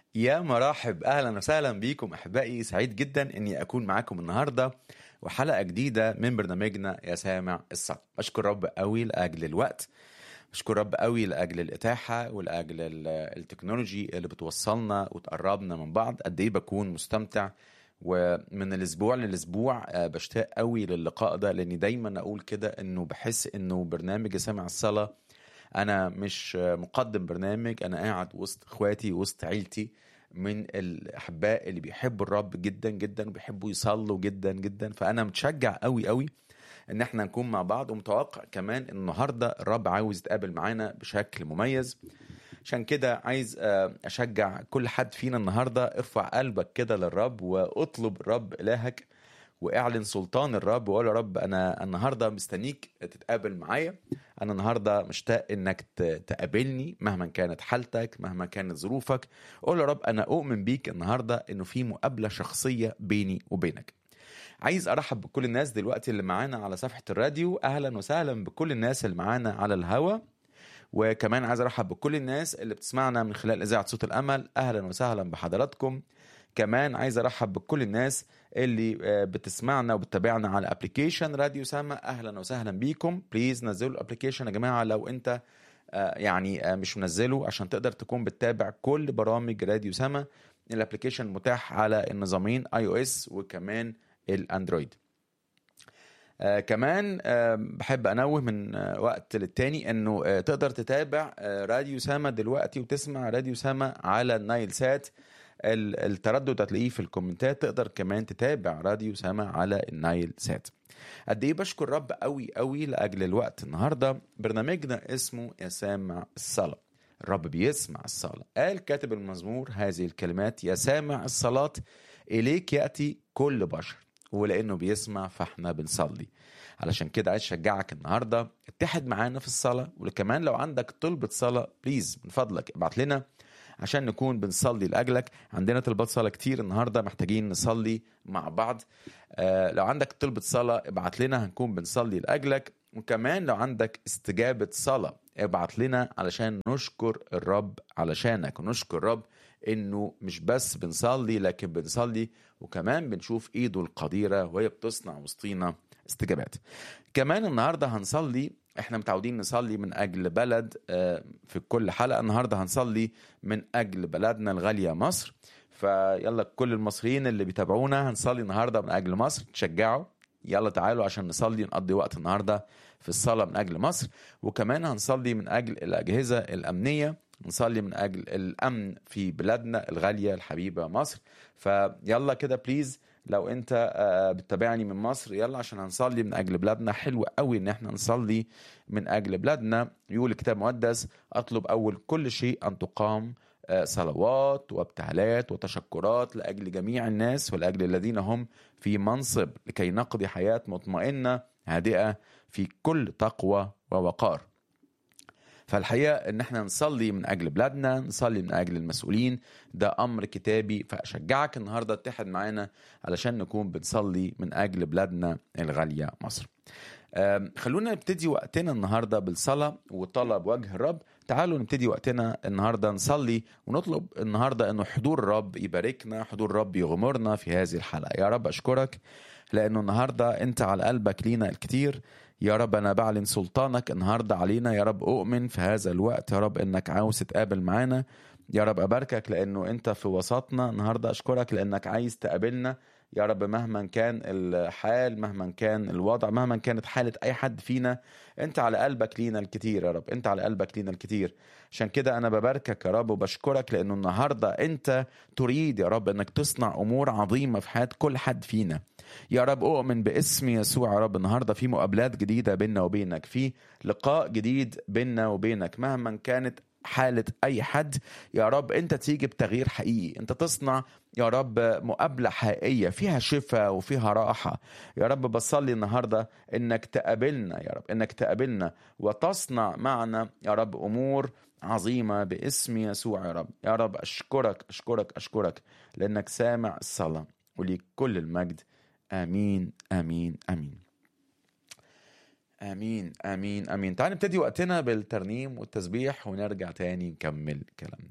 يا مرحب اهلا وسهلا بيكم احبائي سعيد جدا اني اكون معاكم النهارده وحلقه جديده من برنامجنا يا سامع الصلاة بشكر رب قوي لاجل الوقت بشكر رب قوي لاجل الاتاحه ولاجل ال- التكنولوجي اللي بتوصلنا وتقربنا من بعض قد ايه بكون مستمتع ومن الاسبوع للاسبوع آه، بشتاق قوي للقاء ده لاني دايما اقول كده انه بحس انه برنامج يا سامع الصلاه انا مش مقدم برنامج انا قاعد وسط اخواتي وسط عيلتي من الاحباء اللي بيحبوا الرب جدا جدا وبيحبوا يصلوا جدا جدا فانا متشجع قوي قوي ان احنا نكون مع بعض ومتوقع كمان ان النهارده الرب عاوز يتقابل معانا بشكل مميز عشان كده عايز آه، اشجع كل حد فينا النهارده ارفع قلبك كده للرب واطلب الرب الهك واعلن سلطان الرب وقول يا رب انا النهارده مستنيك تتقابل معايا انا النهارده مشتاق انك ت- تقابلني مهما كانت حالتك مهما كانت ظروفك قول يا رب انا اؤمن بيك النهارده انه في مقابله شخصيه بيني وبينك عايز ارحب بكل الناس دلوقتي اللي معانا على صفحه الراديو اهلا وسهلا بكل الناس اللي معانا على الهوا وكمان عايز ارحب بكل الناس اللي بتسمعنا من خلال اذاعه صوت الامل اهلا وسهلا بحضراتكم كمان عايز ارحب بكل الناس اللي آه، بتسمعنا وبتتابعنا على ابلكيشن راديو سما اهلا وسهلا بيكم بليز نزلوا الابلكيشن يا جماعه لو انت آه، يعني آه، مش منزله عشان تقدر تكون بتتابع كل برامج راديو سما الابلكيشن متاح على النظامين اي او اس وكمان الاندرويد آه كمان آه بحب انوه من آه وقت للتاني انه آه تقدر تتابع آه راديو سما دلوقتي وتسمع راديو سما على النايل سات ال- التردد هتلاقيه في الكومنتات تقدر كمان تتابع راديو سما على النايل سات قد ايه بشكر رب قوي قوي لاجل الوقت النهارده برنامجنا اسمه يا سامع الصلاه الرب بيسمع الصلاه قال كاتب المزمور هذه الكلمات يا سامع الصلاه اليك ياتي كل بشر ولانه بيسمع فاحنا بنصلي علشان كده عايز اشجعك النهارده اتحد معانا في الصلاه وكمان لو عندك طلبه صلاه بليز من فضلك ابعت لنا عشان نكون بنصلي لاجلك عندنا طلبات صلاه كتير النهارده محتاجين نصلي مع بعض آه لو عندك طلبه صلاه ابعت لنا هنكون بنصلي لاجلك وكمان لو عندك استجابه صلاه ابعت لنا علشان نشكر الرب علشانك ونشكر الرب انه مش بس بنصلي لكن بنصلي وكمان بنشوف ايده القديره وهي بتصنع وسطينا استجابات كمان النهارده هنصلي احنا متعودين نصلي من اجل بلد آه، في كل حلقه النهارده هنصلي من اجل بلدنا الغاليه مصر فيلا كل المصريين اللي بيتابعونا هنصلي النهارده من اجل مصر تشجعوا يلا تعالوا عشان نصلي نقضي وقت النهارده في الصلاه من اجل مصر وكمان هنصلي من اجل الاجهزه الامنيه نصلي من اجل الامن في بلادنا الغاليه الحبيبه مصر فيلا كده بليز لو انت آه، بتتابعني من مصر يلا عشان هنصلي من اجل بلادنا حلو قوي ان احنا نصلي من اجل بلادنا يقول الكتاب المقدس اطلب اول كل شيء ان تقام آه، صلوات وابتهالات وتشكرات لاجل جميع الناس ولاجل الذين هم في منصب لكي نقضي حياه مطمئنه هادئه في كل تقوى ووقار فالحقيقه ان احنا نصلي من اجل بلادنا نصلي من اجل المسؤولين ده امر كتابي فاشجعك النهارده تتحد معانا علشان نكون بنصلي من اجل بلادنا الغاليه مصر آم، خلونا نبتدي وقتنا النهارده بالصلاه وطلب وجه الرب تعالوا نبتدي وقتنا النهارده نصلي ونطلب النهارده انه حضور الرب يباركنا حضور الرب يغمرنا في هذه الحلقه يا رب اشكرك لانه النهارده انت على قلبك لينا الكتير يا رب انا بعلن سلطانك النهارده علينا يا رب اؤمن في هذا الوقت يا رب انك عاوز تتقابل معانا يا رب اباركك لانه انت في وسطنا النهارده اشكرك لانك عايز تقابلنا يا رب مهما كان الحال مهما كان الوضع مهما كانت حالة أي حد فينا أنت على قلبك لينا الكتير يا رب أنت على قلبك لينا الكتير عشان كده أنا بباركك يا رب وبشكرك لأنه النهاردة أنت تريد يا رب أنك تصنع أمور عظيمة في حياة كل حد فينا يا رب أؤمن باسم يسوع يا رب النهاردة في مقابلات جديدة بيننا وبينك في لقاء جديد بيننا وبينك مهما كانت حالة أي حد يا رب أنت تيجي بتغيير حقيقي أنت تصنع يا رب مقابلة حقيقية فيها شفاء وفيها راحة يا رب بصلي النهاردة إنك تقابلنا يا رب إنك تقابلنا وتصنع معنا يا رب أمور عظيمة باسم يسوع يا رب يا رب أشكرك أشكرك أشكرك لأنك سامع الصلاة وليك كل المجد آمين آمين آمين امين امين امين تعال نبتدي وقتنا بالترنيم والتسبيح ونرجع تاني نكمل كلامنا